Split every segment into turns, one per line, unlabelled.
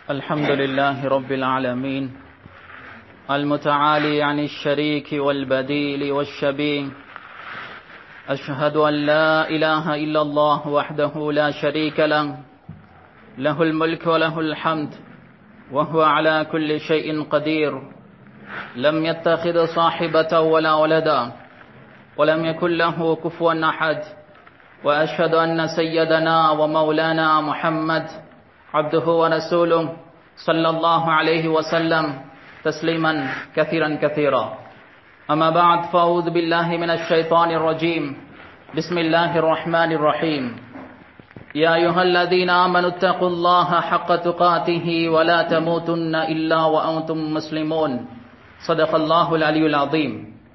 الحمد لله رب العالمين المتعالي عن الشريك والبديل والشبيه أشهد أن لا إله إلا الله وحده لا شريك له له الملك وله الحمد وهو على كل شيء قدير لم يتخذ صاحبة ولا ولدا ولم يكن له كفوا أحد وأشهد أن سيدنا ومولانا محمد عبده ورسوله صلى الله عليه وسلم تسليما كثيرا كثيرا أما بعد فأعوذ بالله من الشيطان الرجيم بسم الله الرحمن الرحيم يا أيها الذين آمنوا اتقوا الله حق تقاته ولا تموتن إلا وأنتم مسلمون صدق الله العلي العظيم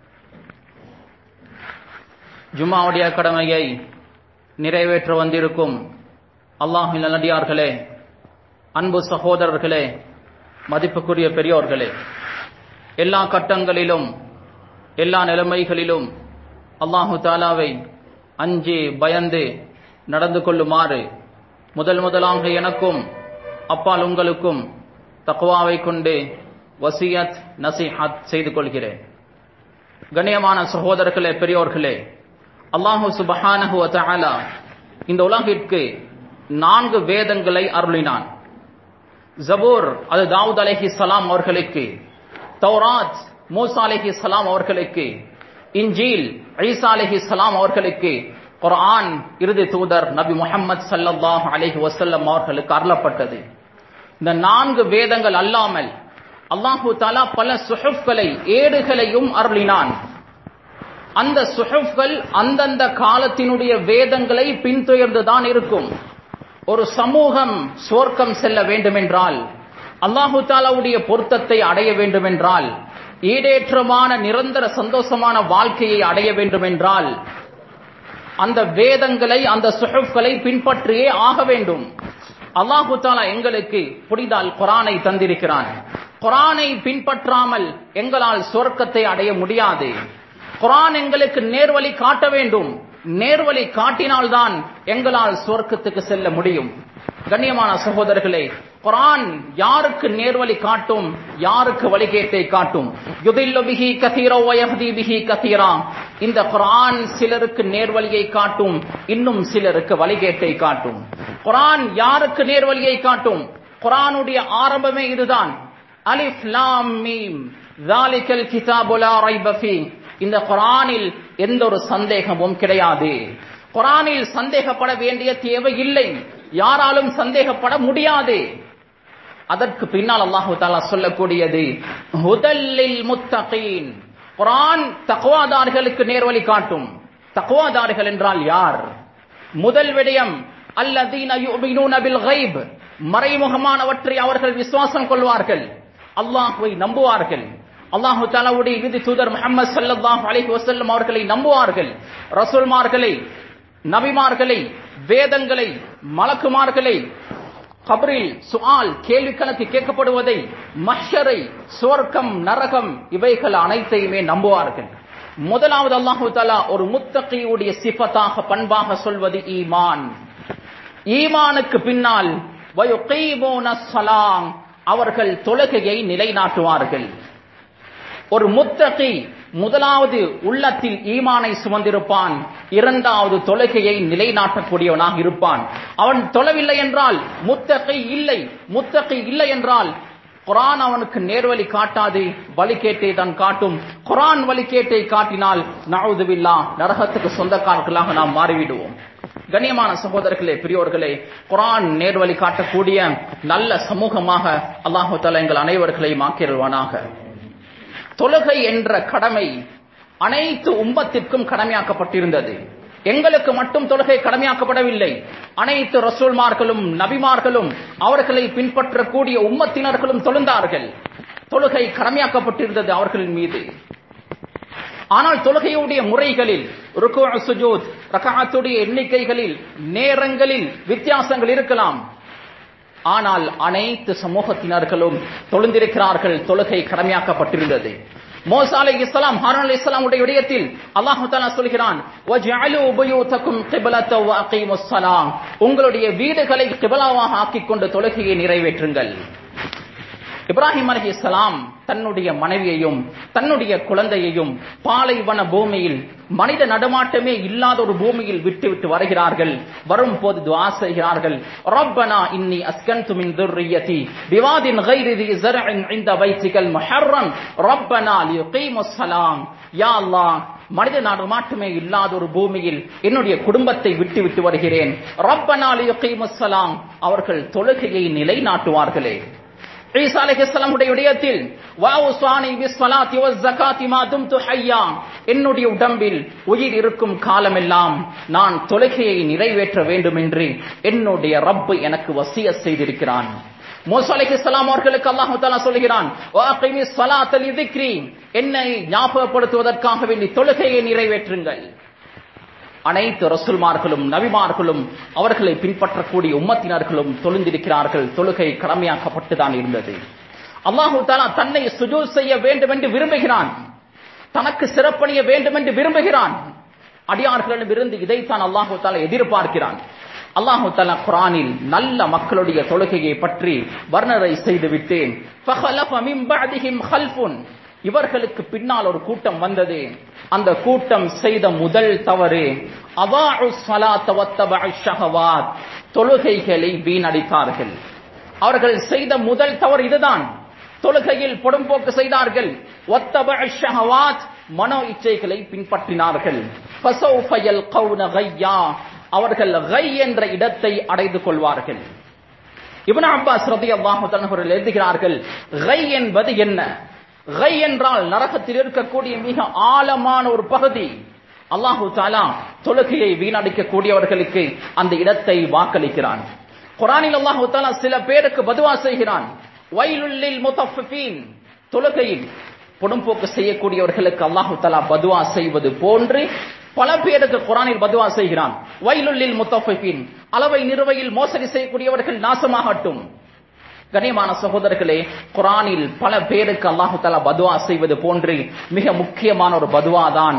ஜும்மாவுடைய கடமையை நிறைவேற்ற வந்திருக்கும் அல்லாஹின் நல்லடியார்களே அன்பு சகோதரர்களே மதிப்புக்குரிய பெரியோர்களே எல்லா கட்டங்களிலும் எல்லா நிலைமைகளிலும் அல்லாஹு தாலாவை அஞ்சி பயந்து நடந்து கொள்ளுமாறு முதல் முதலாக எனக்கும் அப்பால் உங்களுக்கும் தக்குவாவை கொண்டு வசியத் நசிஹத் செய்து கொள்கிறேன் கண்ணியமான சகோதரர்களே பெரியோர்களே அல்லாஹு சுபஹானஹு வதஆலா இந்த உலகிற்கு நான்கு வேதங்களை அருளினான் ஜபூர் அது தாவூத் அலைஹி சலாம் அவர்களுக்கு தௌராத் மூசா அலைஹி சலாம் அவர்களுக்கு இன்ஜீல் ஈசா அலைஹி சலாம் அவர்களுக்கு குர்ஆன் இறுதி தூதர் நபி முஹம்மது ஸல்லல்லாஹு அலைஹி வஸல்லம் அவர்களுக்கு அருளப்பட்டது இந்த நான்கு வேதங்கள் அல்லாமல் அல்லாஹு தாலா பல சுஹுஃப்களை ஏடுகளையும் அருளினான் அந்த சுஹுஃப்கள் அந்தந்த காலத்தினுடைய வேதங்களை பின்துயர்ந்துதான் இருக்கும் ஒரு சமூகம் சுவர்க்கம் செல்ல வேண்டுமென்றால் அல்லாஹு தாலாவுடைய பொருத்தத்தை அடைய வேண்டுமென்றால் ஈடேற்றமான நிரந்தர சந்தோஷமான வாழ்க்கையை அடைய வேண்டுமென்றால் அந்த வேதங்களை அந்த சுஹுஃப்களை பின்பற்றியே ஆக வேண்டும் அல்லாஹு தாலா எங்களுக்கு புரிதால் குரானை தந்திருக்கிறான் குரானை பின்பற்றாமல் எங்களால் சொர்க்கத்தை அடைய முடியாது குரான் எங்களுக்கு நேர்வழி காட்ட வேண்டும் நேர்வழி காட்டினால்தான் எங்களால் சொர்க்கத்துக்கு செல்ல முடியும் கண்ணியமான சகோதரர்களே குரான் யாருக்கு நேர்வழி காட்டும் யாருக்கு வழிகேட்டை காட்டும் யுதில்லபிஹி கதீரோ வயஹதி பிஹி கதீரா இந்த குரான் சிலருக்கு நேர்வழியை காட்டும் இன்னும் சிலருக்கு வழிகேட்டை காட்டும் குரான் யாருக்கு நேர்வழியை காட்டும் குரானுடைய ஆரம்பமே இதுதான் அலிஃப் லாம் மீம் ذَلِكَ الْكِتَابُ لَا رَيْبَ فِيهِ இந்த குரானில் எந்த ஒரு சந்தேகமும் கிடையாது குரானில் சந்தேகப்பட வேண்டிய தேவை இல்லை யாராலும் சந்தேகப்பட முடியாது அதற்கு பின்னால் அல்லாஹு தாலா சொல்லக்கூடியது ஹுதல்லில் முத்தகீன் குரான் தக்குவாதார்களுக்கு நேர்வழி காட்டும் தக்குவாதார்கள் என்றால் யார் முதல் விடயம் அல்லதீன யுமினூன பில் கைப் மறைமுகமானவற்றை அவர்கள் விசுவாசம் கொள்வார்கள் அல்லாஹுவை நம்புவார்கள் அல்லாஹு தாலாவுடைய இறுதி தூதர் முகமது சல்லாஹ் அலஹி வசல்லம் அவர்களை நம்புவார்கள் ரசூல்மார்களை நபிமார்களை வேதங்களை மலக்குமார்களை கபரில் சுஆல் கேள்வி கணக்கு கேட்கப்படுவதை மஷரை சுவர்க்கம் நரகம் இவைகள் அனைத்தையுமே நம்புவார்கள் முதலாவது அல்லாஹு தாலா ஒரு முத்தகையுடைய சிபத்தாக பண்பாக சொல்வது ஈமான் ஈமானுக்கு பின்னால் அவர்கள் தொழுகையை நிலைநாட்டுவார்கள் ஒரு முத்தகி முதலாவது உள்ளத்தில் ஈமானை சுமந்திருப்பான் இரண்டாவது தொழுகையை நிலைநாட்டக்கூடியவனாக இருப்பான் அவன் தொழவில்லை என்றால் முத்தகை இல்லை முத்தகை இல்லை என்றால் குரான் அவனுக்கு நேர்வழி காட்டாது வழிகேட்டை தான் காட்டும் குரான் வழிகேட்டை காட்டினால் நவுதுவில்லா நரகத்துக்கு சொந்தக்காரர்களாக நாம் மாறிவிடுவோம் கண்ணியமான சகோதரர்களே பெரியோர்களே குரான் நேர்வழி காட்டக்கூடிய நல்ல சமூகமாக அல்லாஹு தலா எங்கள் அனைவர்களையும் ஆக்கிடுவானாக தொழுகை என்ற கடமை அனைத்து உம்பத்திற்கும் கடமையாக்கப்பட்டிருந்தது எங்களுக்கு மட்டும் தொழுகை கடமையாக்கப்படவில்லை அனைத்து ரசூல்மார்களும் நபிமார்களும் அவர்களை பின்பற்றக்கூடிய உம்மத்தினர்களும் தொழுந்தார்கள் தொழுகை கடமையாக்கப்பட்டிருந்தது அவர்களின் மீது ஆனால் தொழுகையுடைய முறைகளில் சுஜூத் ரகாத்துடைய எண்ணிக்கைகளில் நேரங்களில் வித்தியாசங்கள் இருக்கலாம் ஆனால் அனைத்து சமூகத்தினர்களும் தொழுந்திருக்கிறார்கள் தொழுகை கடமையாக்கப்பட்டிருந்தது மோசா அலை இஸ்லாம் ஹாரன் அலை இஸ்லாமுடைய விடயத்தில் அல்லாஹு தாலா சொல்கிறான் "வஜஅலு புயூதக்கும் கிப்லத்தன் வஅகீமுஸ் ஸலாம்." உங்களுடைய வீடுகளை கிபிலாவாக ஆக்கிக் கொண்டு தொழுகையை நிறைவேற்றுங்கள் இப்ராஹிம் அலைஹிஸ்ஸலாம் தன்னுடைய மனைவியையும் தன்னுடைய குழந்தையையும் பாலைவன பூமியில் மனித நடமாட்டமே இல்லாத ஒரு பூமியில் விட்டு விட்டு வருகிறார்கள் வரும் போது துஆ செய்கிறார்கள் ரப்பனா இன்னி அஸ்கன்து மின் ذريتي بواد غير ذي زرع عند بيتك المحرم ربنا ليقيموا الصلاة யா அல்லாஹ் மனித நடமாட்டமே இல்லாத ஒரு பூமியில் என்னுடைய குடும்பத்தை விட்டு விட்டு வருகிறேன் ரப்பனா லியுகீமுஸ்ஸலாம் அவர்கள் தொழுகையை நிலைநாட்டுவார்களே ஈசா அலைஹிஸ்ஸலாமுடைய விடயத்தில் வஅவுசானி பிஸ்ஸலாத்தி வஸ்ஸகாத்தி மா தும்து ஹய்யா என்னுடைய உடம்பில் உயிர் இருக்கும் காலமெல்லாம் நான் தொழுகையை நிறைவேற்ற வேண்டும் என்று என்னுடைய ரப்பு எனக்கு வசியத் செய்திருக்கிறான் மூசா அலைஹிஸ்ஸலாம் அவர்களுக்கு அல்லாஹ் தஆலா சொல்கிறான் வஅகிமிஸ் ஸலாத்த லிذிக்ரி என்னை ஞாபகப்படுத்துவதற்காக வேண்டி தொழுகையை நிறைவேற்றுங்கள் அனைத்து ரசூல்மார்களும் நபிமார்களும் அவர்களை பின்பற்றக்கூடிய உம்மத்தினர்களும் தொழுந்திருக்கிறார்கள் தொழுகை கடமையாக்கப்பட்டுதான் இருந்தது அல்லாஹு தாலா தன்னை சுஜூத் செய்ய வேண்டும் என்று விரும்புகிறான் தனக்கு சிறப்பணிய வேண்டும் என்று விரும்புகிறான் அடியார்களிடமிருந்து இதைத்தான் அல்லாஹு தாலா எதிர்பார்க்கிறான் அல்லாஹு தாலா குரானில் நல்ல மக்களுடைய தொழுகையை பற்றி வர்ணனை செய்துவிட்டு فَخَلَفَ مِن بَعْدِهِمْ خَلْفٌ இவர்களுக்கு பின்னால் ஒரு கூட்டம் வந்தது அந்த கூட்டம் செய்த முதல் தவறு அவாஉ ஸலாத்த வத்தபஉ ஷஹவாத் தொழுகைகளை வீணடித்தார்கள் அவர்கள் செய்த முதல் தவறு இதுதான் தொழுகையில் பொடும்போக்கு செய்தார்கள் வத்தபஉ ஷஹவாத் மனோ இச்சைகளை பின்பற்றினார்கள் ஃபஸௌஃப யல்கௌன கய்யா அவர்கள் கை என்ற இடத்தை அடைந்து கொள்வார்கள் இப்னு அப்பாஸ் ரலியல்லாஹு தஆலா அவர்கள் எழுதுகிறார்கள் கை என்பது என்ன கை என்றால் நரகத்தில் இருக்கக்கூடிய மிக ஆழமான ஒரு பகுதி அல்லாஹு தாலா தொழுகையை வீணடிக்கக்கூடியவர்களுக்கு அந்த இடத்தை வாக்களிக்கிறான் குரானில் அல்லாஹு தாலா சில பேருக்கு பதுவா செய்கிறான் வயலுள்ளில் முத்தஃபிஃபீன் தொழுகையில் பொடும்போக்கு செய்யக்கூடியவர்களுக்கு அல்லாஹு தாலா பதுவா செய்வது போன்று பல பேருக்கு குரானில் பதுவா செய்கிறான் வயலுள்ளில் முத்தஃபிஃபீன் அளவை நிறுவையில் மோசடி செய்யக்கூடியவர்கள் நாசமாகட்டும் கண்ணியமான சகோதரர்களே குரானில் பல பேருக்கு அல்லாஹு தலா பதுவா செய்வது போன்று மிக முக்கியமான ஒரு பதுவா தான்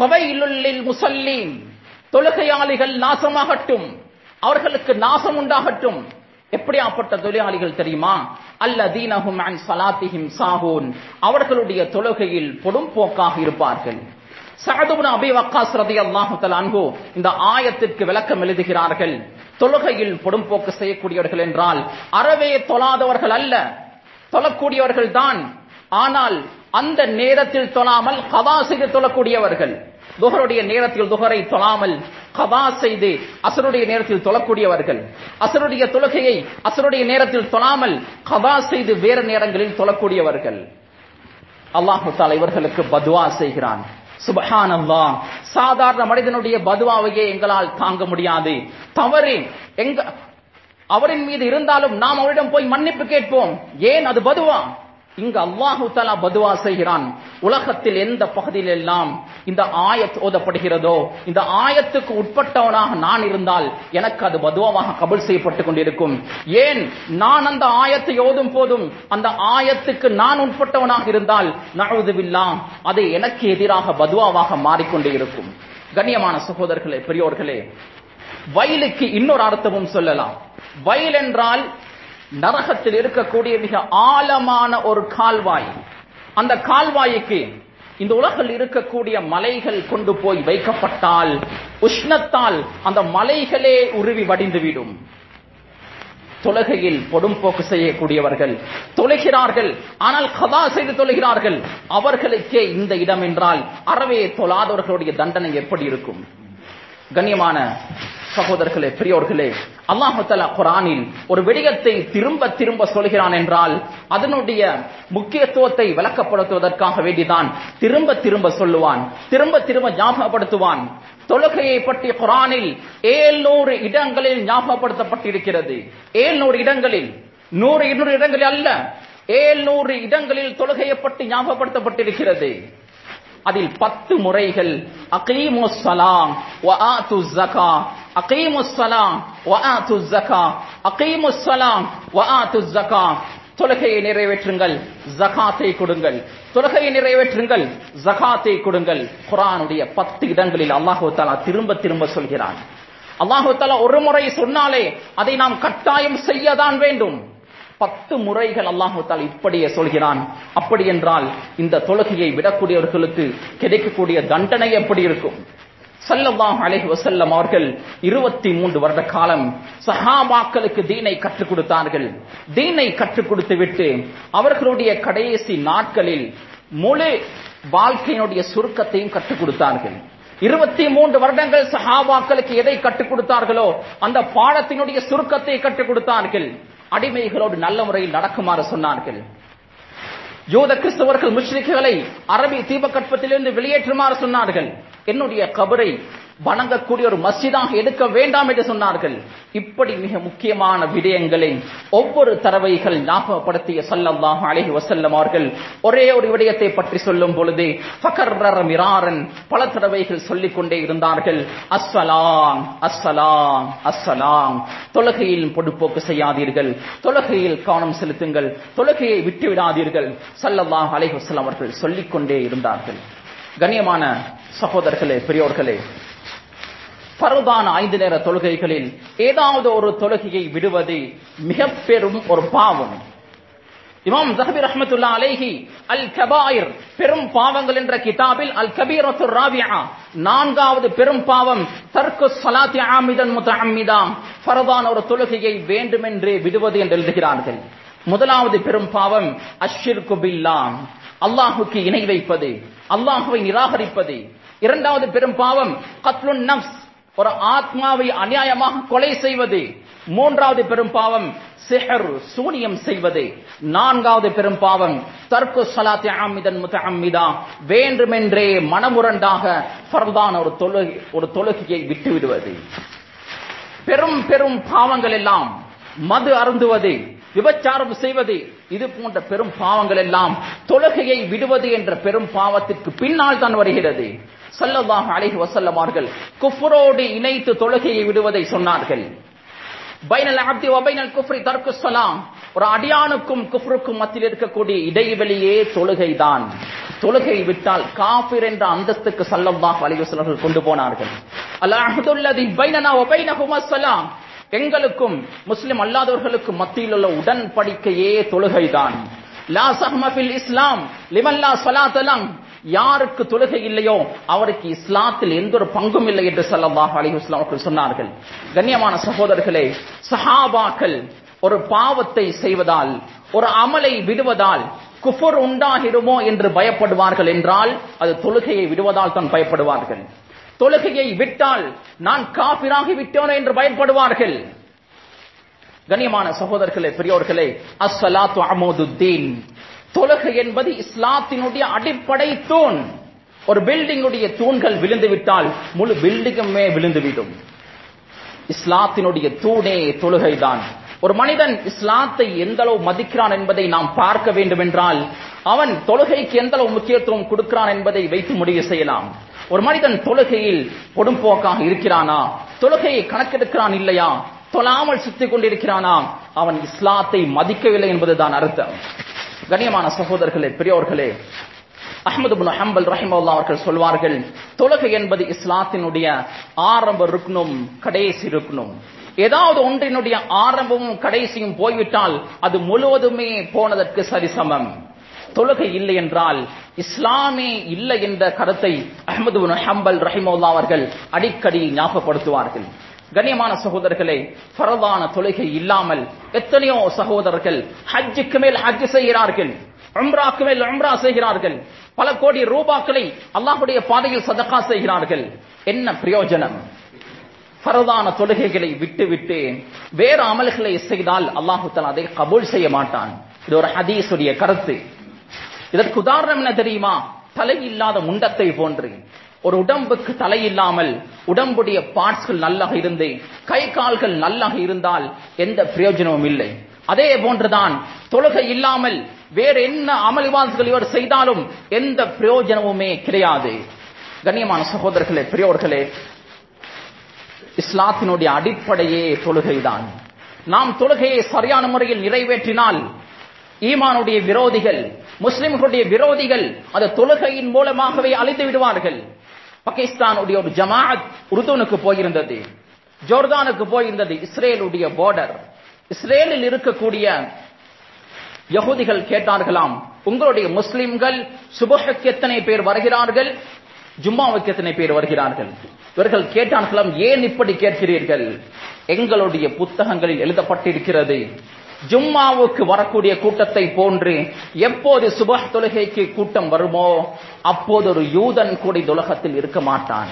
முசல்லீன் தொழுகையாளிகள் நாசமாகட்டும் அவர்களுக்கு நாசம் உண்டாகட்டும் எப்படியாப்பட்ட தொழிலாளிகள் தெரியுமா அல்லதீனஹும் அன் சலாத்திஹிம் சாஹூன் அவர்களுடைய தொழுகையில் பொடும்போக்காக இருப்பார்கள் சஅதுப்னு அபி வக்காஸ் ரலியல்லாஹு தஆலா அன்ஹு இந்த ஆயத்திற்கு விளக்கம் எழுதுகிறார்கள் தொழுகையில் பொடும்போக்கு செய்யக்கூடியவர்கள் என்றால் அறவே தொழாதவர்கள் அல்ல தொழக்கூடியவர்கள் தான் ஆனால் அந்த நேரத்தில் தொழாமல் கதா செய்து தொழக்கூடியவர்கள் துஹருடைய நேரத்தில் துஹரை தொழாமல் கதா செய்து அசருடைய நேரத்தில் தொழக்கூடியவர்கள் அசருடைய தொழுகையை அசருடைய நேரத்தில் தொழாமல் கதா செய்து வேறு நேரங்களில் தொழக்கூடியவர்கள் அல்லாஹு தாலா இவர்களுக்கு பதுவா செய்கிறான் சுபஹான் சாதாரண மனிதனுடைய பதுவாவையே எங்களால் தாங்க முடியாது தவறு எங்க அவரின் மீது இருந்தாலும் நாம் அவரிடம் போய் மன்னிப்பு கேட்போம் ஏன் அது பதுவா இங்கு அல்லாஹு தலா பதுவா செய்கிறான் உலகத்தில் எந்த பகுதியில் எல்லாம் இந்த ஆயத் ஓதப்படுகிறதோ இந்த ஆயத்துக்கு உட்பட்டவனாக நான் இருந்தால் எனக்கு அது பதுவாவாக கபுல் செய்யப்பட்டுக் கொண்டிருக்கும் ஏன் நான் அந்த ஆயத்தை ஓதும் போதும் அந்த ஆயத்துக்கு நான் உட்பட்டவனாக இருந்தால் நழுதுவில்லா அது எனக்கு எதிராக பதுவாவாக மாறிக்கொண்டே இருக்கும் கண்ணியமான சகோதரர்களே பெரியோர்களே வயலுக்கு இன்னொரு அர்த்தமும் சொல்லலாம் வயல் என்றால் நரகத்தில் இருக்கக்கூடிய மிக ஆழமான ஒரு கால்வாய் அந்த கால்வாய்க்கு இந்த உலகில் இருக்கக்கூடிய மலைகள் கொண்டு போய் வைக்கப்பட்டால் உஷ்ணத்தால் அந்த மலைகளே உருவி வடிந்துவிடும் தொழுகையில் பொடும்போக்கு செய்யக்கூடியவர்கள் தொழுகிறார்கள் ஆனால் கதா செய்து தொழுகிறார்கள் அவர்களுக்கே இந்த இடம் என்றால் அறவே தொழாதவர்களுடைய தண்டனை எப்படி இருக்கும் கண்ணியமான சகோதரர்களே பெரியோர்களே அல்லாஹு தலா குரானில் ஒரு விடயத்தை திரும்ப திரும்ப சொல்கிறான் என்றால் அதனுடைய முக்கியத்துவத்தை விளக்கப்படுத்துவதற்காக வேண்டிதான் திரும்ப திரும்ப சொல்லுவான் திரும்ப திரும்ப ஞாபகப்படுத்துவான் தொழுகையை பற்றி குரானில் ஏழ்நூறு இடங்களில் ஞாபகப்படுத்தப்பட்டிருக்கிறது ஏழ்நூறு இடங்களில் நூறு இருநூறு இடங்களில் அல்ல ஏழ்நூறு இடங்களில் தொழுகையை பற்றி ஞாபகப்படுத்தப்பட்டிருக்கிறது அதில் பத்து முறைகள் அகீமுஸ்ஸலாம் வஆத்து ஸகா அகீமுஸ்ஸலாம் வஆத்து ஸகா அகீமுஸ்ஸலாம் வஆத்து ஸகா தொழுகையை நிறைவேற்றுங்கள் ஜகாத்தை கொடுங்கள் தொழுகையை நிறைவேற்றுங்கள் ஜகாத்தை கொடுங்கள் குரானுடைய பத்து இடங்களில் அல்லாஹு தாலா திரும்ப திரும்ப சொல்கிறான் அல்லாஹு தாலா ஒரு முறை சொன்னாலே அதை நாம் கட்டாயம் செய்யதான் வேண்டும் பத்து முறைகள் அல்லாஹு தால் இப்படியே சொல்கிறான் அப்படி என்றால் இந்த தொழுகையை விடக்கூடியவர்களுக்கு கிடைக்கக்கூடிய தண்டனை எப்படி இருக்கும் சல்லல்லாஹு அலைஹி வஸல்லம் அவர்கள் இருபத்தி மூன்று வருட காலம் சஹாபாக்களுக்கு தீனை கற்றுக் கொடுத்தார்கள் தீனை கற்றுக் கொடுத்து விட்டு அவர்களுடைய கடைசி நாட்களில் முழு வாழ்க்கையினுடைய சுருக்கத்தையும் கற்றுக் கொடுத்தார்கள் இருபத்தி மூன்று வருடங்கள் சஹாபாக்களுக்கு எதை கற்றுக் கொடுத்தார்களோ அந்த பாடத்தினுடைய சுருக்கத்தை கற்றுக் கொடுத்தார்கள் அடிமைகளோடு நல்ல முறையில் நடக்குமாறு சொன்னார்கள் யூத கிறிஸ்தவர்கள் முஸ்லிக்குகளை அரபி தீபகற்பத்திலிருந்து வெளியேற்றுமாறு சொன்னார்கள் என்னுடைய கபரை வணங்கக்கூடிய ஒரு மஸ்ஜிதாக எடுக்க வேண்டாம் என்று சொன்னார்கள் இப்படி மிக முக்கியமான விடயங்களை ஒவ்வொரு தரவைகள் ஞாபகப்படுத்திய சல்லல்லாஹு அலைஹி வஸல்லம் அவர்கள் ஒரே ஒரு விடயத்தை பற்றி சொல்லும் பொழுது ஃபகர்ரர மிராரன் பல தடவைகள் சொல்லிக் கொண்டே இருந்தார்கள் அஸ்ஸலாம் அஸ்ஸலாம் அஸ்ஸலாம் தொழுகையில் பொடுப்போக்கு செய்யாதீர்கள் தொழுகையில் கவனம் செலுத்துங்கள் தொழுகையை விட்டு விடாதீர்கள் சல்லல்லாஹு அலைஹி வஸல்லம் அவர்கள் சொல்லிக் கொண்டே இருந்தார்கள் கண்ணியமான சகோதரர்களே பெரியோர்களே பருதான ஐந்து நேர தொழுகைகளில் ஏதாவது ஒரு தொழுகையை விடுவது மிக பெரும் ஒரு பாவம் இமாம் ஜஹபி ரஹமத்துல்லா அலைஹி அல் கபாயிர் பெரும் பாவங்கள் என்ற கிதாபில் அல் கபீரத்து ராபியா நான்காவது பெரும் பாவம் தர்க்கு சலாத்தி ஆமிதன் முத்தஅம்மிதா ஃபரதான ஒரு தொழுகையை வேண்டுமென்றே விடுவது என்று எழுதுகிறார்கள் முதலாவது பெரும் பாவம் அஷ்ஷிர்கு பில்லா அல்லாஹுக்கு இணை வைப்பது அல்லாஹுவை நிராகரிப்பது இரண்டாவது பெரும் பாவம் கத்லுன் நப்ஸ் ஒரு ஆத்மாவை அநியாயமாக கொலை செய்வது மூன்றாவது பெரும் பாவம் சிஹர் சூனியம் செய்வது நான்காவது பெரும் பாவம் தர்க்கு சலாத்தி அமிதன் முத்த அம்மிதா வேண்டுமென்றே மனமுரண்டாக ஃபர்தான ஒரு தொழுகை ஒரு தொழுகையை விட்டு விடுவது பெரும் பெரும் பாவங்கள் எல்லாம் மது அருந்துவது விபச்சாரம் செய்வது இது போன்ற பெரும் பாவங்கள் எல்லாம் தொழுகையை விடுவது என்ற பெரும் பாவத்திற்கு பின்னால் தான் வருகிறது சல்லல்லாஹு அலைஹி வஸல்லம் அவர்கள் குஃப்ரோடு இணைத்து தொழுகையை விடுவதை சொன்னார்கள் பைனல் அப்தி வ பைனல் குஃப்ரி தர்க்கு ஸலாம் ஒரு அடியானுக்கும் குஃப்ருக்கும் மத்தியில் இருக்கக்கூடிய இடைவெளியே தொழுகைதான் தொழுகை விட்டால் காஃபிர் என்ற அந்தஸ்துக்கு சல்லல்லாஹு அலைஹி வஸல்லம் கொண்டு போனார்கள் அல் அஹ்துல்லதி பைனனா வ பைனஹும் ஸலாம் எங்களுக்கும் முஸ்லிம் அல்லாதவர்களுக்கும் மத்தியில் உள்ள உடன்படிக்கையே தொழுகைதான் லா சஹ்ம ஃபில் இஸ்லாம் லிமன் லா ஸலாத்த லஹ் யாருக்கு தொழுகை இல்லையோ அவருக்கு இஸ்லாத்தில் எந்த ஒரு பங்கும் இல்லை என்று ஸல்லல்லாஹு அலைஹி வஸல்லம் அவர்கள் சொன்னார்கள் கண்ணியமான சகோதரர்களே சஹாபாக்கள் ஒரு பாவத்தை செய்வதால் ஒரு அமலை விடுவதால் குஃபர் உண்டாகிடுமோ என்று பயப்படுவார்கள் என்றால் அது தொழுகையை விடுவதால் தான் பயப்படுவார்கள் தொழுகையை விட்டால் நான் காபிராகி விட்டோனே என்று பயப்படுவார்கள் கண்ணியமான சகோதரர்களே பெரியோர்களே அஸ்ஸலாத்து அமோதுத்தீன் தொழுகை என்பது இஸ்லாத்தினுடைய அடிப்படை தூண் ஒரு பில்டிங்குடைய தூண்கள் விழுந்து விட்டால் முழு பில்டிங்குமே விழுந்துவிடும் இஸ்லாத்தினுடைய தூணே தொழுகைதான் ஒரு மனிதன் இஸ்லாத்தை எந்த அளவு மதிக்கிறான் என்பதை நாம் பார்க்க வேண்டும் என்றால் அவன் தொழுகைக்கு எந்த அளவு முக்கியத்துவம் கொடுக்கிறான் என்பதை வைத்து முடிவு செய்யலாம் ஒரு மனிதன் தொழுகையில் கொடும்போக்காக இருக்கிறானா தொழுகையை கணக்கெடுக்கிறான் இல்லையா தொழாமல் சுத்திக் கொண்டிருக்கிறானா அவன் இஸ்லாத்தை மதிக்கவில்லை என்பதுதான் அர்த்தம் கண்ணியமான சகோதரர்களே பெரியோர்களே அஹமது பின் ஹம்பல் ரஹிமல்லா அவர்கள் சொல்வார்கள் தொழுகை என்பது இஸ்லாத்தினுடைய ஆரம்ப ருக்னும் கடைசி ருக்னும் ஏதாவது ஒன்றினுடைய ஆரம்பமும் கடைசியும் போய்விட்டால் அது முழுவதுமே போனதற்கு சரிசமம் தொழுகை இல்லை என்றால் இஸ்லாமே இல்லை என்ற கருத்தை அஹமது பின் ஹம்பல் ரஹிமல்லா அவர்கள் அடிக்கடி ஞாபகப்படுத்துவார்கள் கண்ணியமான சகோதரர்களே பரவான தொழுகை இல்லாமல் எத்தனையோ சகோதரர்கள் ஹஜ்ஜுக்கு மேல் ஹஜ் செய்கிறார்கள் உம்ராக்கு மேல் உம்ரா செய்கிறார்கள் பல கோடி ரூபாக்களை அல்லாஹுடைய பாதையில் சதகா செய்கிறார்கள் என்ன பிரயோஜனம் பரதான தொழுகைகளை விட்டு விட்டு வேறு அமல்களை செய்தால் அல்லாஹு தலா அதை கபூல் செய்ய மாட்டான் இது ஒரு ஹதீஸுடைய கருத்து இதற்கு உதாரணம் என்ன தெரியுமா தலை இல்லாத முண்டத்தை போன்று ஒரு உடம்புக்கு தலை இல்லாமல் உடம்புடைய பார்ட்ஸ்கள் நல்லாக இருந்து கை கால்கள் நல்லாக இருந்தால் எந்த பிரயோஜனமும் இல்லை அதே போன்றுதான் தொழுகை இல்லாமல் வேற என்ன அமளிவாசல்கள் இவர் செய்தாலும் எந்த பிரயோஜனமுமே கிடையாது கண்ணியமான சகோதரர்களே பெரியோர்களே இஸ்லாத்தினுடைய அடிப்படையே தொழுகைதான் நாம் தொழுகையை சரியான முறையில் நிறைவேற்றினால் ஈமானுடைய விரோதிகள் முஸ்லிம்களுடைய விரோதிகள் அந்த தொழுகையின் மூலமாகவே அழித்து விடுவார்கள் பாகிஸ்தானுடைய ஒரு ஜமாத் உருதுனுக்கு போயிருந்தது ஜோர்தானுக்கு போயிருந்தது இஸ்ரேலுடைய பார்டர் இஸ்ரேலில் இருக்கக்கூடிய யகூதிகள் கேட்டார்களாம் உங்களுடைய முஸ்லிம்கள் சுபஹுக்கு எத்தனை பேர் வருகிறார்கள் ஜும்மாவுக்கு எத்தனை பேர் வருகிறார்கள் இவர்கள் கேட்டார்களாம் ஏன் இப்படி கேட்கிறீர்கள் எங்களுடைய புத்தகங்களில் எழுதப்பட்டிருக்கிறது ஜும்மாவுக்கு வரக்கூடிய கூட்டத்தை போன்று எப்போது சுபஹ் தொழுகைக்கு கூட்டம் வருமோ அப்போது ஒரு யூதன் கூட இந்த உலகத்தில் இருக்க மாட்டான்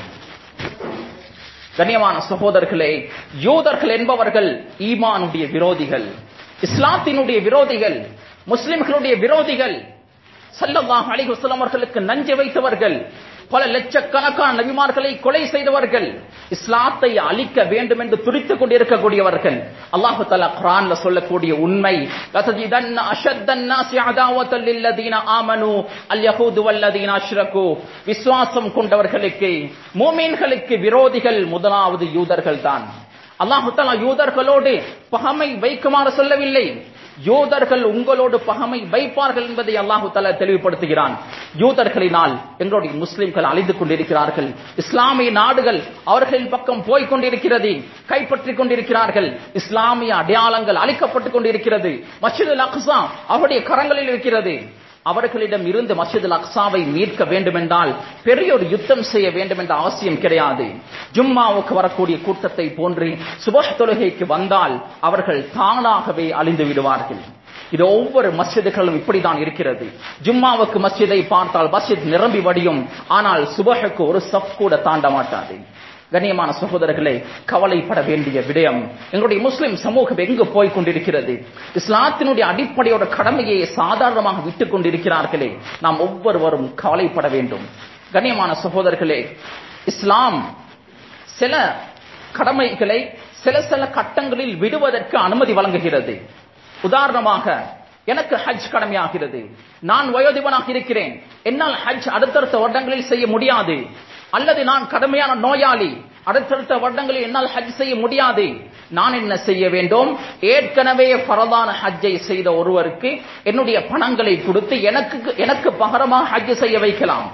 கண்ணியமான சகோதரர்களே யூதர்கள் என்பவர்கள் ஈமானுடைய விரோதிகள் இஸ்லாத்தினுடைய விரோதிகள் முஸ்லிம்களுடைய விரோதிகள் சல்லல்லாஹு அலைஹி வஸல்லம் அவர்களுக்கு நஞ்சு வைத்தவர்கள் பல லட்சக்கணக்கான நபிமார்களை கொலை செய்தவர்கள் இஸ்லாத்தை அழிக்க வேண்டும் என்று துடித்துக் கொண்டிருக்கக்கூடியவர்கள் அல்லாஹு தஆலா குர்ஆன்ல சொல்லக்கூடிய உண்மை லதஜிதன்ன அஷத்தன் நாசி அதாவத்தல் லில்லதீன ஆமனு அல் யஹூது வல்லதீன அஷ்ரகு விசுவாசம் கொண்டவர்களுக்கு மூமீன்களுக்கு விரோதிகள் முதலாவது யூதர்கள் தான் அல்லாஹு தஆலா யூதர்களோடு பகமை வைக்குமாறு சொல்லவில்லை யூதர்கள் உங்களோடு பகமை வைப்பார்கள் என்பதை அல்லாஹு தஆலா தெளிவுபடுத்துகிறான் யூதர்களினால் எங்களுடைய முஸ்லிம்கள் அழிந்து கொண்டிருக்கிறார்கள் இஸ்லாமிய நாடுகள் அவர்களின் பக்கம் போய்க் கொண்டிருக்கிறது கைப்பற்றிக் கொண்டிருக்கிறார்கள் இஸ்லாமிய அடையாளங்கள் அழிக்கப்பட்டுக் கொண்டிருக்கிறது மஸ்ஜிதுல் அக்ஸா அவருடைய கரங்களில் இருக்கிறது அவர்களிடம் இருந்து மஸ்ஜிதுல் அக்ஸாவை மீட்க வேண்டும் என்றால் பெரிய ஒரு யுத்தம் செய்ய வேண்டும் என்ற அவசியம் கிடையாது ஜும்மாவுக்கு வரக்கூடிய கூட்டத்தை போன்று சுபஹ் தொழுகைக்கு வந்தால் அவர்கள் தானாகவே அழிந்து விடுவார்கள் இது ஒவ்வொரு மஸ்ஜிதுகளும் இப்படிதான் இருக்கிறது ஜும்மாவுக்கு மஸ்ஜிதை பார்த்தால் மஸ்ஜித் நிரம்பி வடியும் ஆனால் சுபஹுக்கு ஒரு சப் கூட தாண்ட மாட்டாது கண்ணியமான சகோதரர்களே கவலைப்பட வேண்டிய விடயம் எங்களுடைய முஸ்லிம் சமூகம் எங்கு போய் கொண்டிருக்கிறது இஸ்லாத்தினுடைய அடிப்படையோட கடமையை சாதாரணமாக விட்டுக் கொண்டிருக்கிறார்களே நாம் ஒவ்வொருவரும் கவலைப்பட வேண்டும் கண்ணியமான சகோதரர்களே இஸ்லாம் சில கடமைகளை சில சில கட்டங்களில் விடுவதற்கு அனுமதி வழங்குகிறது உதாரணமாக எனக்கு ஹஜ் கடமையாகிறது நான் வயோதிபனாக இருக்கிறேன் என்னால் ஹஜ் அடுத்தடுத்த வருடங்களில் செய்ய முடியாது அல்லது நான் கடுமையான நோயாளி அடுத்தடுத்த வருடங்களில் என்னால் ஹஜ் செய்ய முடியாது நான் என்ன செய்ய வேண்டும் ஏற்கனவே பரதான ஹஜ்ஜை செய்த ஒருவருக்கு என்னுடைய பணங்களை கொடுத்து எனக்கு எனக்கு பகரமாக ஹஜ் செய்ய வைக்கலாம்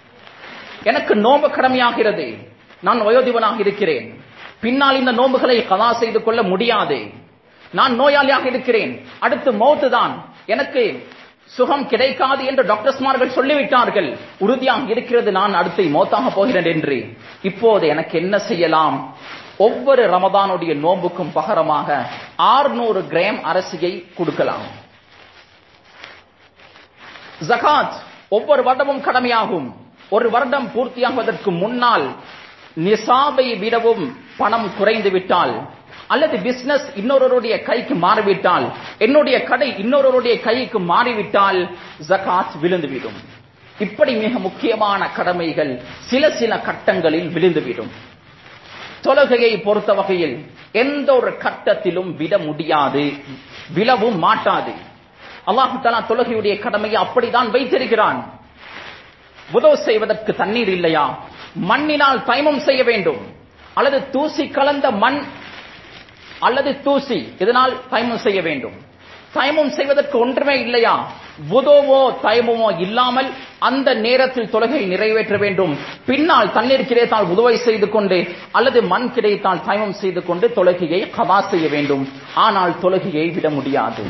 எனக்கு நோம்பு கடமையாகிறது நான் வயோதிபனாக இருக்கிறேன் பின்னால் இந்த நோம்புகளை கதா செய்து கொள்ள முடியாது நான் நோயாளியாக இருக்கிறேன் அடுத்து மௌத்து தான் எனக்கு சுகம் கிடைக்காது என்று டாக்டர்ஸ்மார்கள் சொல்லிவிட்டார்கள் உறுதியாக இருக்கிறது நான் அடுத்து மௌத்தாக போகிறேன் என்று இப்போது எனக்கு என்ன செய்யலாம் ஒவ்வொரு ரமதானுடைய நோம்புக்கும் பகரமாக ஆறுநூறு கிராம் அரிசியை கொடுக்கலாம் ஜகாத் ஒவ்வொரு வருடமும் கடமையாகும் ஒரு வருடம் பூர்த்தியாகுவதற்கு முன்னால் நிசாபை விடவும் பணம் குறைந்து விட்டால் அல்லது பிசினஸ் இன்னொருவருடைய கைக்கு மாறிவிட்டால் என்னுடைய கடை இன்னொருவருடைய கைக்கு மாறிவிட்டால் ஜகாத் விழுந்துவிடும் இப்படி மிக முக்கியமான கடமைகள் சில சில கட்டங்களில் விழுந்துவிடும் தொழுகையை பொறுத்த வகையில் எந்த ஒரு கட்டத்திலும் விட முடியாது விழவும் மாட்டாது அல்லாஹு தலா தொழுகையுடைய கடமையை அப்படிதான் வைத்திருக்கிறான் உதவு செய்வதற்கு தண்ணீர் இல்லையா மண்ணினால் தைமம் செய்ய வேண்டும் அல்லது தூசி கலந்த மண் அல்லது தூசி இதனால் தைமம் செய்ய வேண்டும் தைமம் செய்வதற்கு ஒன்றுமே இல்லையா உதவோ தயமமோ இல்லாமல் அந்த நேரத்தில் தொழுகை நிறைவேற்ற வேண்டும் பின்னால் தண்ணீர் கிடைத்தால் உதவை செய்து கொண்டு அல்லது மண் கிடைத்தால் தயமம் செய்து கொண்டு தொழுகையை கதா செய்ய வேண்டும் ஆனால் தொழுகையை விட முடியாது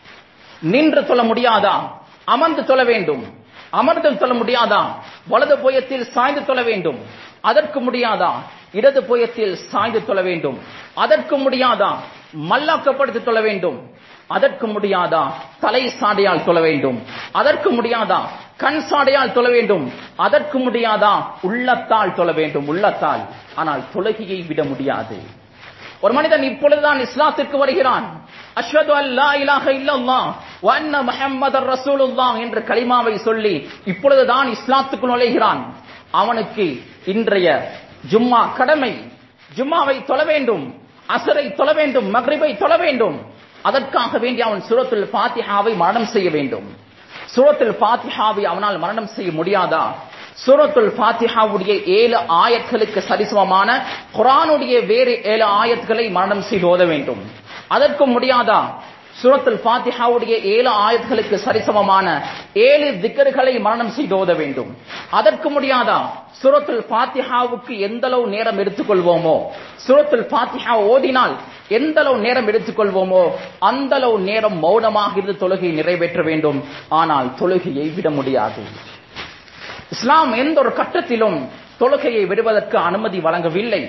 நின்று தொழ முடியாதா அமர்ந்து தொழ வேண்டும் அமர்ந்து தொழ முடியாதா வலது புயத்தில் சாய்ந்து தொழ வேண்டும் அதற்கு முடியாதா இடது புயத்தில் சாய்ந்து தொழ வேண்டும் அதற்கு முடியாதா மல்லாக்கப்படுத்தி தொழ வேண்டும் அதற்கு முடியாதா தலை சாடையால் தொழ வேண்டும் அதற்கு முடியாதா கண் சாடையால் தொழ வேண்டும் அதற்கு முடியாதா உள்ளத்தால் தொழ வேண்டும் உள்ளத்தால் ஆனால் தொழுகையை விட முடியாது ஒரு மனிதன் இப்பொழுதுதான் இஸ்லாத்திற்கு வருகிறான் அஷ்ஹது அல்லா இலாஹ இல்லல்லாஹ் வ அன்ன முஹம்மதர் ரசூலுல்லாஹ் என்ற கலிமாவை சொல்லி இப்பொழுதுதான் இஸ்லாத்துக்கு நுழைகிறான் அவனுக்கு இன்றைய ஜும்மா கடமை ஜும்மாவை தொழ வேண்டும் அசரை தொழ வேண்டும் மக்ரிபை தொழ வேண்டும் அதற்காக வேண்டி அவன் சூரத்துல் ஃபாத்திஹாவை மரணம் செய்ய வேண்டும் சூரத்துல் ஃபாத்திஹாவை அவனால் மரணம் செய்ய முடியாதா சூரத்துல் ஃபாத்திஹாவுடைய ஏழு ஆயத்களுக்கு சரிசமமான குரானுடைய வேறு ஏழு ஆயத்களை மரணம் செய்து ஓத வேண்டும் அதற்கு முடியாதா சூரத்துல் ஃபாத்திஹாவுடைய ஏழு ஆயத்களுக்கு சரிசமமான ஏழு திக்கர்களை மரணம் செய்து ஓத வேண்டும் அதற்கு முடியாதா சூரத்துல் ஃபாத்திஹாவுக்கு எந்த அளவு நேரம் எடுத்துக்கொள்வோமோ சூரத்துல் ஃபாத்திஹா ஓதினால் எந்த அளவு நேரம் எடுத்துக்கொள்வோமோ அந்த அளவு நேரம் மௌனமாக இருந்து தொழுகையை நிறைவேற்ற வேண்டும் ஆனால் தொழுகையை விட முடியாது இஸ்லாம் எந்த ஒரு கட்டத்திலும் தொழுகையை விடுவதற்கு அனுமதி வழங்கவில்லை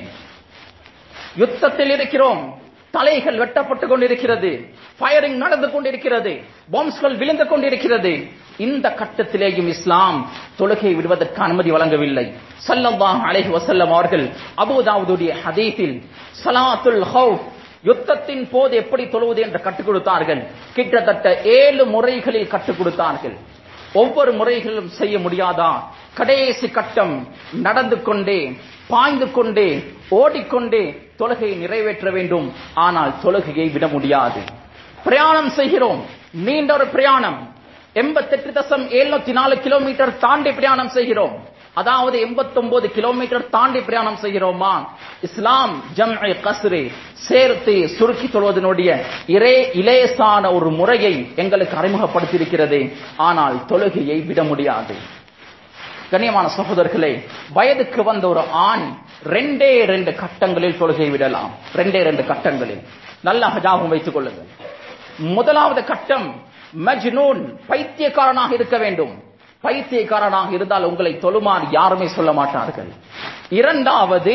யுத்தத்தில் இருக்கிறோம் தலைகள் வெட்டப்பட்டுக் கொண்டிருக்கிறது ஃபயரிங் நடந்து கொண்டிருக்கிறது பாம்ஸ்கள் விழுந்து கொண்டிருக்கிறது இந்த கட்டத்திலேயும் இஸ்லாம் தொழுகையை விடுவதற்கு அனுமதி வழங்கவில்லை சல்லல்லாஹு அலைஹி வஸல்லம் அவர்கள் அபூதாவுடைய ஹதீஸில் ஸலாத்துல் ஹவுஃப் யுத்தத்தின் போது எப்படி தொழுவது என்று கற்றுக் கொடுத்தார்கள் கிட்டத்தட்ட ஏழு முறைகளில் கற்றுக் கொடுத்தார்கள் ஒவ்வொரு முறைகளும் செய்ய முடியாதா கடைசி கட்டம் நடந்து கொண்டே பாய்ந்து கொண்டே ஓடிக்கொண்டே தொழுகையை நிறைவேற்ற வேண்டும் ஆனால் தொழுகையை விட முடியாது பிரயாணம் செய்கிறோம் நீண்ட ஒரு பிரயாணம் எண்பத்தெட்டு தசம் எழுநூத்தி நாலு கிலோமீட்டர் தாண்டி பிரயாணம் செய்கிறோம் அதாவது 89 கிலோமீட்டர் தாண்டி பிரயாணம் செய்கிறோமா இஸ்லாம் ஜம் கஸ்ரே சேர்த்து சுருக்கி சொல்வதனுடைய இரே இலேசான ஒரு முறையை எங்களுக்கு அறிமுகப்படுத்தியிருக்கிறது ஆனால் தொழுகையை விட முடியாது கண்ணியமான சகோதரர்களே வயதுக்கு வந்த ஒரு ஆண் ரெண்டே ரெண்டு கட்டங்களில் தொழுகை விடலாம் ரெண்டே ரெண்டு கட்டங்களில் நல்ல ஹஜாபம் வைத்துக் கொள்ளுங்கள் முதலாவது கட்டம் மஜ்னூன் பைத்தியக்காரனாக இருக்க வேண்டும் பைத்தியக்காரனாக இருந்தால் உங்களை தொழுமாறு யாருமே சொல்ல மாட்டார்கள் இரண்டாவது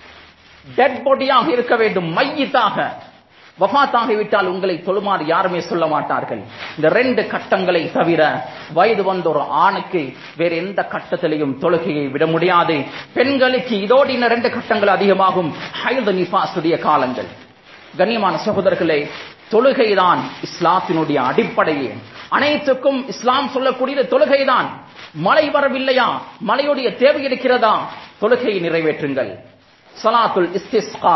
டெட் பாடியாக இருக்க வேண்டும் மையத்தாக வஃபாத்தாகிவிட்டால் உங்களை தொழுமாறு யாருமே சொல்ல மாட்டார்கள் இந்த ரெண்டு கட்டங்களை தவிர வயது வந்த ஒரு ஆணுக்கு வேற எந்த கட்டத்திலையும் தொழுகையை விட முடியாது பெண்களுக்கு இதோடு இன்னும் ரெண்டு கட்டங்கள் அதிகமாகும் ஹைது நிபாசுடைய காலங்கள் கண்ணியமான சகோதரர்களே தொழுகைதான் இஸ்லாத்தினுடைய அடிப்படையே அனைத்துக்கும் இஸ்லாம் சொல்லக்கூடியது தொழுகைதான் மழை வரவில்லையா மழையுடைய தேவை இருக்கிறதா தொழுகையை நிறைவேற்றுங்கள் சலாத்துல் இஸ்திஸ்கா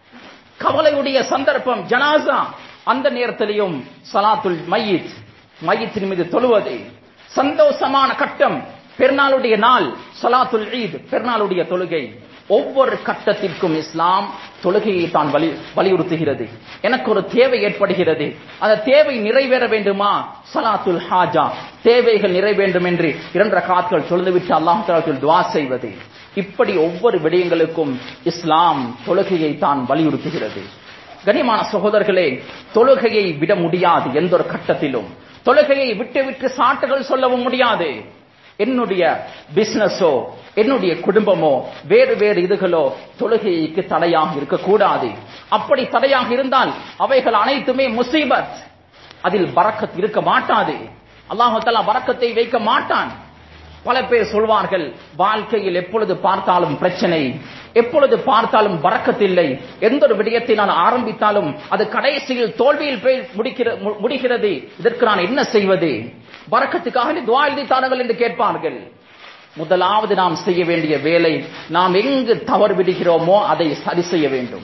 கவலையுடைய சந்தர்ப்பம் ஜனாசா அந்த நேரத்திலையும் சலாத்துல் மையித் மையத்தின் மீது தொழுவது சந்தோஷமான கட்டம் பெருநாளுடைய நாள் சலாத்துல் ஈத் பெருநாளுடைய தொழுகை ஒவ்வொரு கட்டத்திற்கும் இஸ்லாம் தொழுகையை தான் வலி வலியுறுத்துகிறது எனக்கு ஒரு தேவை ஏற்படுகிறது அந்த தேவை நிறைவேற வேண்டுமா சலாத்துல் ஹாஜா தேவைகள் நிறைவேற வேண்டும் என்று இரண்டரை காத்துகள் தொழுதுவிட்டு அல்லாஹ் துவா செய்வது இப்படி ஒவ்வொரு விடயங்களுக்கும் இஸ்லாம் தொழுகையை தான் வலியுறுத்துகிறது கனிமான சகோதரர்களே தொழுகையை விட முடியாது எந்த ஒரு கட்டத்திலும் தொழுகையை விட்டு விட்டு சாட்டுகள் சொல்லவும் முடியாது என்னுடைய பிசினஸோ என்னுடைய குடும்பமோ வேறு வேறு இதுகளோ தொழுகைக்கு தடையாக இருக்கக்கூடாது அப்படி தடையாக இருந்தால் அவைகள் அனைத்துமே முசீபத் அதில் பறக்கத் இருக்க மாட்டாது அல்லாஹாலா பறக்கத்தை வைக்க மாட்டான் பல பேர் சொல்வார்கள் வாழ்க்கையில் எப்பொழுது பார்த்தாலும் பிரச்சனை எப்பொழுது பார்த்தாலும் பறக்கத்தில்லை எந்த ஒரு விடயத்தை நான் ஆரம்பித்தாலும் அது கடைசியில் தோல்வியில் போய் முடிக்கிற மு- முடிகிறது இதற்கு நான் என்ன செய்வது பறக்கத்துக்காக துவா எழுதி தாருங்கள் என்று கேட்பார்கள் முதலாவது நாம் செய்ய வேண்டிய வேலை நாம் எங்கு தவறு விடுகிறோமோ அதை சரி செய்ய வேண்டும்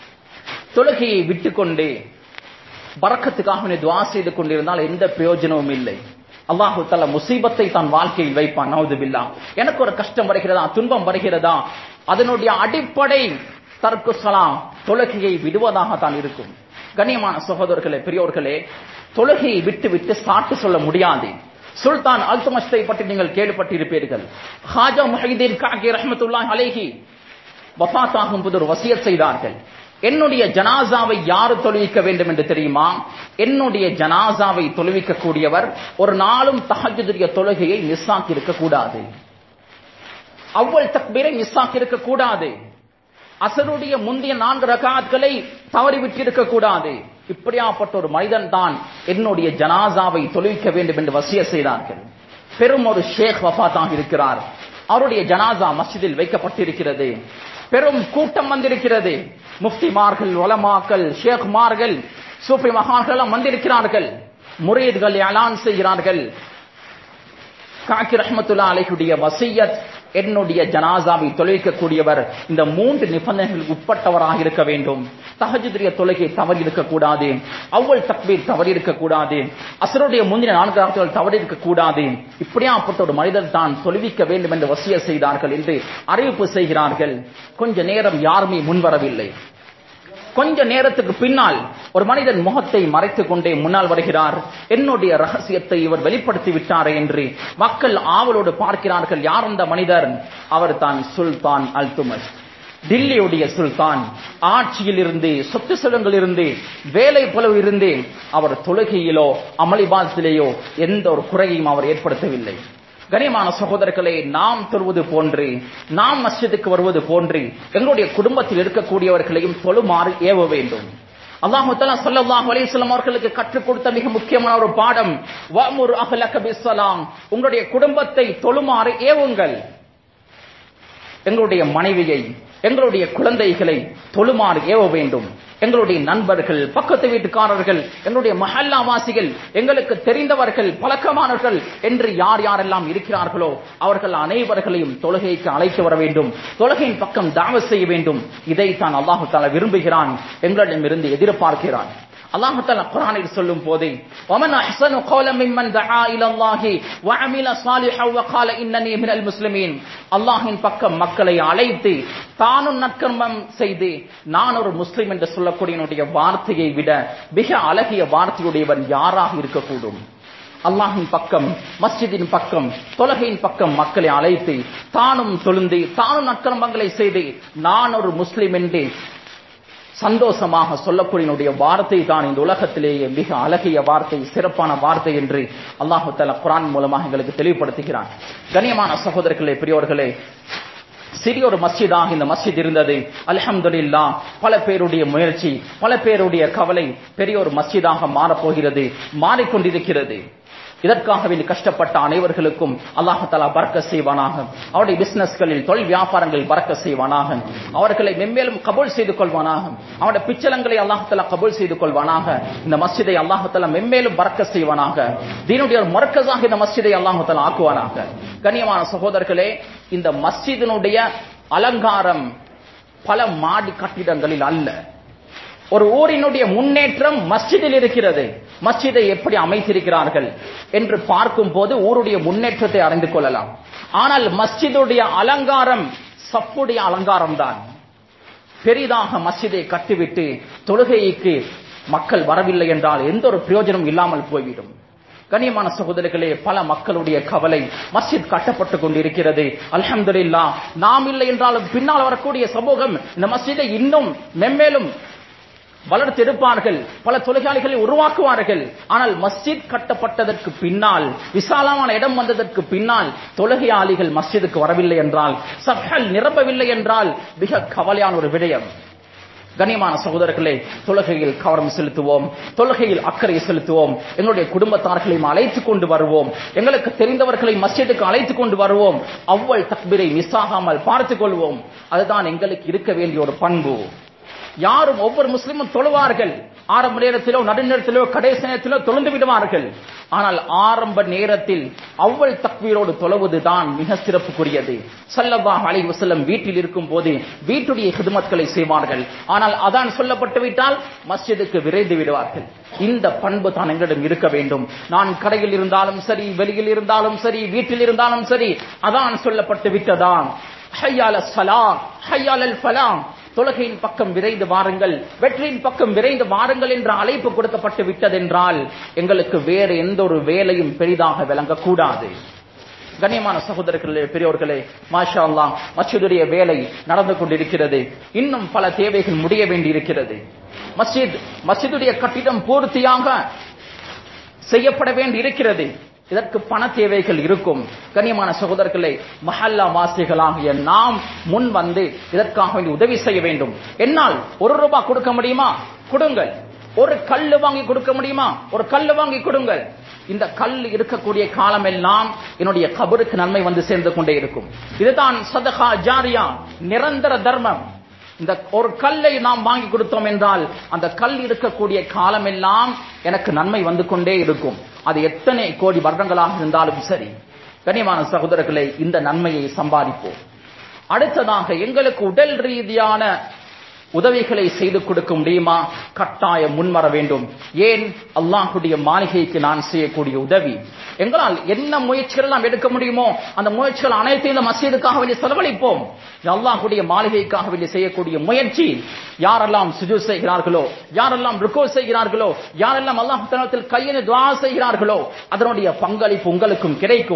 தொழுகையை விட்டுக்கொண்டே பறக்கத்துக்காக நீ துவா செய்து கொண்டிருந்தால் எந்த பிரயோஜனமும் இல்லை அல்லாஹு தஆலா முசீபத்தை தான் வாழ்க்கையில் வைப்பான் நவுது பில்லா எனக்கு ஒரு கஷ்டம் வருகிறதா துன்பம் வருகிறதா அதனுடைய அடிப்படை தர்க்கு சலாம் தொழுகையை விடுவதாக தான் இருக்கும் கண்ணியமான சகோதரர்களே பெரியோர்களே தொழுகையை விட்டு விட்டு சாட்டு சொல்ல முடியாது சுல்தான் அல்துமஸ்தை பற்றி நீங்கள் கேள்விப்பட்டிருப்பீர்கள் ஹாஜா முஹைதீன் காக்கி ரஹ்மத்துல்லாஹி அலைஹி வஃபாத்தாகும் போது ஒரு வசியத் செய்தார்கள் என்னுடைய ஜனாசாவை யாரு தொழுவிக்க வேண்டும் என்று தெரியுமா என்னுடைய ஜனாசாவை தொழுவிக்க கூடியவர் ஒரு நாளும் தஹஜ்ஜுடைய தொழுகையை மிஸ் ஆக்கி இருக்க கூடாது அவ்வள் தக்பீரை மிஸ் ஆக்கி இருக்க கூடாது அசருடைய முந்தைய நான்கு ரகாத்களை தவறி விட்டிருக்க கூடாது இப்படியாப்பட்ட ஒரு மனிதன் தான் என்னுடைய ஜனாசாவை தொழுவிக்க வேண்டும் என்று வசிய செய்தார்கள் பெரும் ஒரு ஷேக் வஃபாத்தாக இருக்கிறார் அவருடைய ஜனாசா மஸ்ஜிதில் வைக்கப்பட்டிருக்கிறது பெரும் கூட்டம் வந்திருக்கிறது முஃப்திமார்கள் உலமாக்கள் ஷேக்மார்கள் சூஃபி மகான்கள் எல்லாம் வந்திருக்கிறார்கள் முரீத்கள் அலான் செய்கிறார்கள் காக்கி ரஹ்மத்துல்லா அலைஹுடைய வசியத் என்னுடைய ஜனாசாவை தொலைக்கக்கூடியவர் இந்த மூன்று நிபந்தனைகளுக்கு உட்பட்டவராக இருக்க வேண்டும் தஹஜுடைய தொலைகை தவறி இருக்கக்கூடாது அவ்வள் தக்பீர் தவறி இருக்கக்கூடாது அசருடைய முந்தின நான்கு ராத்துகள் தவறி இருக்கக்கூடாது இப்படியாப்பட்ட ஒரு மனிதர் தான் தொழுவிக்க வேண்டும் என்று வசிய செய்தார்கள் என்று அறிவிப்பு செய்கிறார்கள் கொஞ்ச நேரம் யாருமே முன்வரவில்லை கொஞ்ச நேரத்துக்கு பின்னால் ஒரு மனிதன் முகத்தை மறைத்துக் கொண்டே முன்னால் வருகிறார் என்னுடைய ரகசியத்தை இவர் வெளிப்படுத்தி விட்டாரே என்று மக்கள் ஆவலோடு பார்க்கிறார்கள் யார் அந்த மனிதர் அவர் தான் சுல்தான் அல்துமஸ் டில்லியுடைய சுல்தான் ஆட்சியில் இருந்து சொத்து செல்வங்கள் இருந்து வேலை புலவு இருந்து அவர் தொழுகையிலோ அமளிபாதத்திலேயோ எந்த ஒரு குறையையும் அவர் ஏற்படுத்தவில்லை கனியமான சகோதரர்களே நாம் தொழுவது போன்று நாம் மஸ்ஜிதுக்கு வருவது போன்று எங்களுடைய குடும்பத்தில் இருக்கக்கூடியவர்களையும் தொழுமாறு ஏவ வேண்டும் அல்லாஹு தஆலா ஸல்லல்லாஹு அலைஹி வஸல்லம் அவர்களுக்கு கற்றுக் கொடுத்த மிக முக்கியமான ஒரு பாடம் வஅமுர் அஹ்லக பிஸ்ஸலாம் உங்களுடைய குடும்பத்தை தொழுமாறு ஏவுங்கள் எங்களுடைய மனைவியை எங்களுடைய குழந்தைகளை தொழுமாறு ஏவ வேண்டும் எங்களுடைய நண்பர்கள் பக்கத்து வீட்டுக்காரர்கள் எங்களுடைய மஹல்லாவாசிகள் எங்களுக்கு தெரிந்தவர்கள் பழக்கமானவர்கள் என்று யார் யாரெல்லாம் இருக்கிறார்களோ அவர்கள் அனைவர்களையும் தொழுகைக்கு அழைத்து வர வேண்டும் தொழுகையின் பக்கம் தாவ செய்ய வேண்டும் இதைத்தான் அல்லாஹு தாலா விரும்புகிறான் எங்களிடமிருந்து எதிர்பார்க்கிறான் அல்லாஹ் தஆலா குர்ஆனில் சொல்லும் போதே வமன் அஹ்ஸனு கௌலம் மிம்மன் தஆ இலல்லாஹி வஅமில சாலிஹன் வகால இன்னனி மினல் முஸ்லிமீன் அல்லாஹ்வின் பக்கம் மக்களை அழைத்து தானும் நற்கர்மம் செய்து நான் ஒரு முஸ்லிம் என்று சொல்லக்கூடிய என்னுடைய வார்த்தையை விட மிக அழகிய வார்த்தையுடையவன் யாராக இருக்கக்கூடும் அல்லாஹின் பக்கம் மஸ்ஜிதின் பக்கம் தொலகையின் பக்கம் மக்களை அழைத்து தானும் தொழுந்து தானும் நற்கர்மங்களை செய்து நான் ஒரு முஸ்லிம் என்று சந்தோஷமாக சொல்லக்கூடிய வார்த்தை தான் இந்த உலகத்திலேயே மிக அழகிய வார்த்தை சிறப்பான வார்த்தை என்று அல்லாஹு தஆலா குர்ஆன் மூலமாக எங்களுக்கு தெளிவுபடுத்துகிறான் கண்ணியமான சகோதரர்களே பெரியோர்களே சிறிய ஒரு மஸ்ஜிதாக இந்த மஸ்ஜித் இருந்தது அல்ஹம்துலில்லாஹ் பல பேருடைய முயற்சி பல பேருடைய கவலை பெரிய ஒரு மஸ்ஜிதாக மாறப்போகிறது மாறிக்கொண்டிருக்கிறது இதற்காக வேண்டி கஷ்டப்பட்ட அனைவர்களுக்கும் அல்லாஹு தலா பறக்க செய்வானாக அவருடைய பிசினஸ்களில் தொழில் வியாபாரங்களில் பறக்க செய்வானாக அவர்களை மென்மேலும் கபூல் செய்து கொள்வானாக அவருடைய பிச்சலங்களை அல்லாஹு தலா கபூல் செய்து கொள்வானாக இந்த மஸ்ஜிதை அல்லாஹு தலா மென்மேலும் பறக்க செய்வானாக தீனுடைய ஒரு மரக்கஸாக இந்த மஸ்ஜிதை அல்லாஹு தலா ஆக்குவானாக கண்ணியமான சகோதரர்களே இந்த மஸ்ஜிதினுடைய அலங்காரம் பல மாடி கட்டிடங்களில் அல்ல ஒரு ஊரினுடைய முன்னேற்றம் மஸ்ஜிதில் இருக்கிறது மஸ்ஜிதை எப்படி அமைத்திருக்கிறார்கள் என்று பார்க்கும் போது ஊருடைய முன்னேற்றத்தை அறிந்து கொள்ளலாம் ஆனால் மஸ்ஜிதுடைய அலங்காரம் சப்புடைய அலங்காரம் தான் பெரிதாக மஸ்ஜிதை கட்டிவிட்டு தொழுகைக்கு மக்கள் வரவில்லை என்றால் எந்த ஒரு பிரயோஜனம் இல்லாமல் போய்விடும் கண்ணியமான சகோதரர்களே பல மக்களுடைய கவலை மஸ்ஜித் கட்டப்பட்டு கொண்டிருக்கிறது அல்ஹம்துலில்லாஹ் நாம் இல்லை என்றாலும் பின்னால் வரக்கூடிய சமூகம் இந்த மஸ்ஜிதை இன்னும் மென்மேலும் வளர்த்தெடுப்பார்கள் பல தொழிலாளிகளை உருவாக்குவார்கள் ஆனால் மஸ்ஜித் கட்டப்பட்டதற்கு பின்னால் விசாலமான இடம் வந்ததற்கு பின்னால் தொழுகையாளிகள் மஸ்ஜிதுக்கு வரவில்லை என்றால் சப்கள் நிரம்பவில்லை என்றால் மிக கவலையான ஒரு விடயம் கண்ணியமான சகோதரர்களே தொழுகையில் கவனம் செலுத்துவோம் தொழுகையில் அக்கறை செலுத்துவோம் எங்களுடைய குடும்பத்தார்களையும் அழைத்துக் கொண்டு வருவோம் எங்களுக்கு தெரிந்தவர்களை மஸ்ஜிதுக்கு அழைத்துக் கொண்டு வருவோம் அவ்வள் தக்பீரை மிஸ் ஆகாமல் பார்த்துக் கொள்வோம் அதுதான் எங்களுக்கு இருக்க வேண்டிய ஒரு பண்பு யாரும் ஒவ்வொரு முஸ்லிமும் தொழுவார்கள் ஆரம்ப நேரத்திலோ நடுநேரத்திலோ கடைசி நேரத்திலோ தொழுந்து விடுவார்கள் ஆனால் ஆரம்ப நேரத்தில் அவ்வள் தக்வீரோடு தொழுவதுதான் மிக சிறப்புக்குரியது சல்லல்லாஹ் அலைஹி வஸல்லம் வீட்டில் இருக்கும் போது வீட்டுடைய ஹிதமத்களை செய்வார்கள் ஆனால் அதான் சொல்லப்பட்டு விட்டால் மஸ்ஜிதுக்கு விரைந்து விடுவார்கள் இந்த பண்பு தான் எங்களிடம் இருக்க வேண்டும் நான் கடையில் இருந்தாலும் சரி வெளியில் இருந்தாலும் சரி வீட்டில் இருந்தாலும் சரி அதான் சொல்லப்பட்டு விட்டதான் ஹையால சலா ஹையாலல் ஃபலாம் தொழுகையின் பக்கம் விரைந்து வாருங்கள் வெற்றியின் பக்கம் விரைந்து வாருங்கள் என்ற அழைப்பு கொடுக்கப்பட்டு விட்டதென்றால் எங்களுக்கு வேறு எந்த ஒரு வேலையும் பெரிதாக விளங்கக்கூடாது கண்ணியமான சகோதரர்களே பெரியோர்களே மாஷா அல்லாஹ் மஸ்ஜிதுடைய வேலை நடந்து கொண்டிருக்கிறது இன்னும் பல தேவைகள் முடிய வேண்டியிருக்கிறது மஸ்ஜித் மஸ்ஜிதுடைய கட்டிடம் பூர்த்தியாக செய்யப்பட வேண்டி இருக்கிறது இதற்கு பண தேவைகள் இருக்கும் கண்ணியமான சகோதரர்களே மஹல்லா வாசிகளாகிய நாம் முன் வந்து இதற்காக வேண்டி உதவி செய்ய வேண்டும் என்னால் ஒரு ரூபாய் கொடுக்க முடியுமா கொடுங்கள் ஒரு கல்லு வாங்கி கொடுக்க முடியுமா ஒரு கல்லு வாங்கி கொடுங்கள் இந்த கல் இருக்கக்கூடிய காலம் எல்லாம் என்னுடைய கபருக்கு நன்மை வந்து சேர்ந்து கொண்டே இருக்கும் இதுதான் சதகா ஜாரியா நிரந்தர தர்மம் இந்த ஒரு கல்லை நாம் வாங்கி கொடுத்தோம் என்றால் அந்த கல் இருக்கக்கூடிய காலமெல்லாம் எனக்கு நன்மை வந்து கொண்டே இருக்கும் அது எத்தனை கோடி வருடங்களாக இருந்தாலும் சரி கனியமான சகோதரர்களே இந்த நன்மையை சம்பாதிப்போம் அடுத்ததாக எங்களுக்கு உடல் ரீதியான உதவிகளை செய்து கொடுக்க முடியுமா கட்டாயம் முன்வர வேண்டும் ஏன் அல்லாஹுடைய மாளிகைக்கு நான் செய்யக்கூடிய உதவி எங்களால் என்ன முயற்சிகள் நாம் எடுக்க முடியுமோ அந்த முயற்சிகள் அனைத்தையும் இந்த மசீதுக்காக வேண்டி செலவழிப்போம் அல்லாஹுடைய மாளிகைக்காக வேண்டி செய்யக்கூடிய முயற்சி யாரெல்லாம் சுஜு செய்கிறார்களோ யாரெல்லாம் ருக்கோ செய்கிறார்களோ யாரெல்லாம் அல்லாஹ் தனத்தில் கையில் துவா செய்கிறார்களோ அதனுடைய பங்களிப்பு உங்களுக்கும் கிடைக்கும்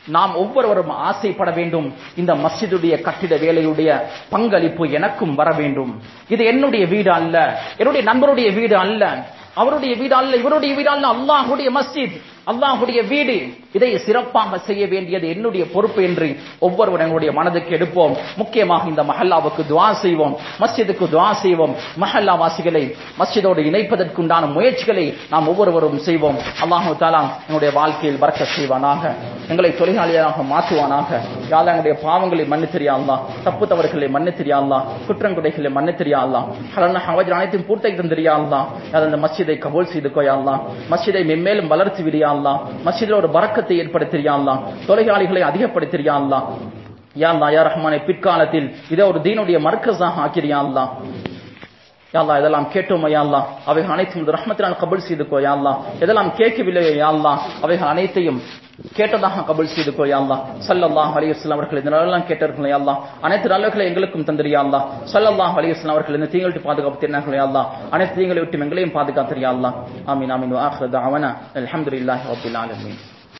நாம் ஒவ்வொருவரும் ஆசைப்பட வேண்டும் இந்த மஸ்ஜிதுடைய கட்டிட வேலையுடைய பங்களிப்பு எனக்கும் வர வேண்டும் இது என்னுடைய வீடு அல்ல என்னுடைய நண்பருடைய வீடு அல்ல அவருடைய வீடு அல்ல இவருடைய வீடு அல்ல அல்லாஹுடைய மஸ்ஜித் அல்லாஹுடைய வீடு இதை சிறப்பாக செய்ய வேண்டியது என்னுடைய பொறுப்பு என்று ஒவ்வொருவரும் எங்களுடைய மனதுக்கு எடுப்போம் முக்கியமாக இந்த மஹல்லாவுக்கு துவா செய்வோம் மஸ்ஜிதுக்கு துவா செய்வோம் மஹல்லா வாசிகளை மஸ்ஜிதோடு இணைப்பதற்குண்டான முயற்சிகளை நாம் ஒவ்வொருவரும் செய்வோம் அல்லாஹு தாலா எங்களுடைய வாழ்க்கையில் பறக்க செய்வானாக எங்களை தொழிலாளியாக மாற்றுவானாக யாழ் எங்களுடைய பாவங்களை மன்னித்தெரியா அல்லா தப்பு தவறுகளை மன்னித்தெரியா அல்லா குற்றங்குறைகளை மன்னித்தெரியா அல்லா ஹலன ஹவஜ் அனைத்தையும் பூர்த்தி தந்திரியா அல்லா யாழ் அந்த மஸ்ஜிதை கபூல் செய்து கொயா அல்லா மஸ்ஜிதை மென்மேலும் வளர்த்து விடியா அல்லா மஸ்ஜிதில் ஒரு பறக்கத்தை ஏற்படுத்தியா அல்லா தொழிலாளிகளை அதிகப்படுத்தியா அல்லா யா அல்லா யா ரஹ்மானை பிற்காலத்தில் இதை ஒரு தீனுடைய மர்க்கஸாக ஆக்கிறியா அல்லா யாழ்லா இதெல்லாம் கேட்டோம் யாழ்லா அவைகள் அனைத்தும் ரஹ்மத்தினால் கபுல் செய்துக்கோ யாழ்லா இதெல்லாம் கேட்கவில்லையோ யாழ்லா அவைகள் அனைத்தையும் கேட்டதாக கபுல் செய்துக்கோ யாழ்லா சல்லல்லாஹ் அலிவஸ்லாம் அவர்கள் இந்த நல்லெல்லாம் கேட்டார்கள் யாழ்லா அனைத்து நல்லவர்களை எங்களுக்கும் தந்திரியாள்லா சல்லல்லாஹ் அலிவஸ்லாம் அவர்கள் இந்த தீங்களை பாதுகாப்பு தெரிந்தார்கள் யாழ்லா அனைத்து தீங்களை விட்டு எங்களையும் பாதுகாத்திரியாள்லா ஆமீன் ஆமீன் ஆஹ்ரத் அவன அல்ஹம்துலில்லாஹி ரப்பில் ஆலமீன்